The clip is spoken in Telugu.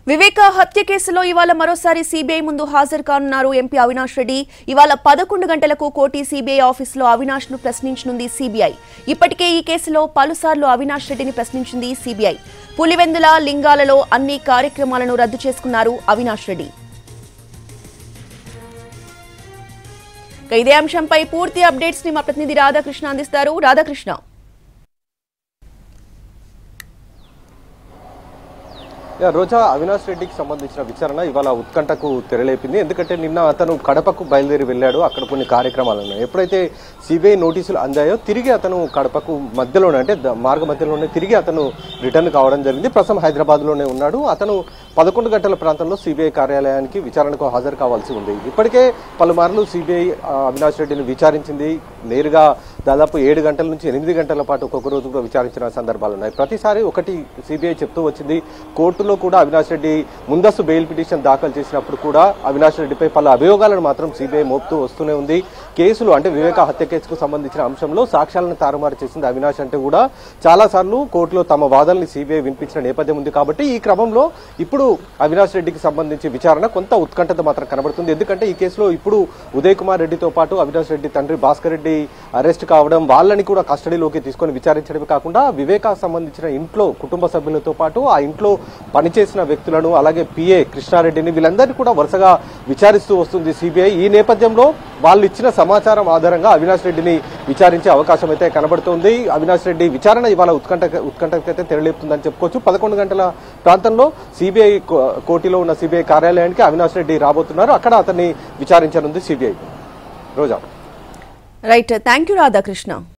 వివేక హత్య కేసులో ఇవాళ మరోసారి సీబీఐ ముందు హాజరు కానున్నారు ఎంపీ అవినాష్ రెడ్డి ఇవాళ పదకొండు గంటలకు కోటి సీబీఐ ఆఫీసులో అవినాష్ ను ప్రశ్నించనుంది సీబీఐ ఇప్పటికే ఈ కేసులో పలుసార్లు అవినాష్ రెడ్డిని ప్రశ్నించింది సీబీఐ పులివెందుల లింగాలలో అన్ని కార్యక్రమాలను రద్దు చేసుకున్నారు అవినాష్ రెడ్డి ఇక ఇదే అంశంపై పూర్తి అప్డేట్స్ ని మా ప్రతినిధి రాధాకృష్ణ అందిస్తారు రాధాకృష్ణ యా, రోజా అవినాష్ రెడ్డికి సంబంధించిన విచారణ ఇవాళ ఉత్కంఠకు తెరలేపింది ఎందుకంటే నిన్న అతను కడపకు బయలుదేరి వెళ్ళాడు అక్కడ కొన్ని కార్యక్రమాలు ఉన్నాయి ఎప్పుడైతే సిబిఐ నోటీసులు అందాయో తిరిగి అతను కడపకు మధ్యలోనే అంటే ద- మార్గ మధ్యలోనే తిరిగి అతను రిటర్న్ కావడం జరిగింది ప్రస్తుతం హైదరాబాద్ లోనే ఉన్నాడు అతను పదకొండు గంటల ప్రాంతంలో సిబిఐ కార్యాలయానికి విచారణకు హాజరు కావాల్సి ఉంది ఇప్పటికే పలుమార్లు సిబిఐ అవినాష్ రెడ్డిని విచారించింది నేరుగా దాదాపు ఏడు గంటల నుంచి ఎనిమిది గంటల పాటు ఒక్కొక్క రోజు కూడా విచారించిన సందర్భాలు ఉన్నాయి ప్రతిసారి ఒకటి సిబిఐ చెప్తూ వచ్చింది కోర్టులో కూడా అవినాష్ రెడ్డి ముందస్తు బెయిల్ పిటిషన్ దాఖలు చేసినప్పుడు కూడా అవినాష్ రెడ్డిపై పలు అభియోగాలను మాత్రం సిబిఐ మోపుతూ వస్తూనే ఉంది కేసులు అంటే వివేక హత్య కేసుకు సంబంధించిన అంశంలో సాక్ష్యాలను తారుమారు చేసింది అవినాష్ అంటే కూడా చాలా సార్లు కోర్టులో తమ వాదనని సిబిఐ వినిపించిన నేపథ్యం ఉంది కాబట్టి ఈ క్రమంలో ఇప్పుడు అవినాష్ రెడ్డికి సంబంధించి విచారణ కొంత ఉత్కంఠత మాత్రం కనబడుతుంది ఎందుకంటే ఈ కేసులో ఇప్పుడు ఉదయ్ కుమార్ రెడ్డితో పాటు అవినాష్ రెడ్డి తండ్రి భాస్కర్ రెడ్డి అరెస్ట్ కావడం వాళ్ళని కూడా కస్టడీలోకి తీసుకొని విచారించడమే కాకుండా వివేకా సంబంధించిన ఇంట్లో కుటుంబ సభ్యులతో పాటు ఆ ఇంట్లో పనిచేసిన వ్యక్తులను అలాగే పిఏ కృష్ణారెడ్డిని వీళ్ళందరినీ కూడా వరుసగా విచారిస్తూ వస్తుంది సిబిఐ ఈ నేపథ్యంలో వాళ్ళు ఇచ్చిన సమాచారం ఆధారంగా అవినాష్ రెడ్డిని విచారించే అవకాశం అయితే కనబడుతోంది అవినాష్ రెడ్డి విచారణ ఇవాళ ఉత్కంఠ ఉత్కంఠకైతే తెరలేపుతుందని చెప్పుకోవచ్చు పదకొండు గంటల ప్రాంతంలో సిబిఐ కోటిలో ఉన్న సిబిఐ కార్యాలయానికి అవినాష్ రెడ్డి రాబోతున్నారు అక్కడ అతన్ని విచారించనుంది CBI Roja right thank you Radhakrishna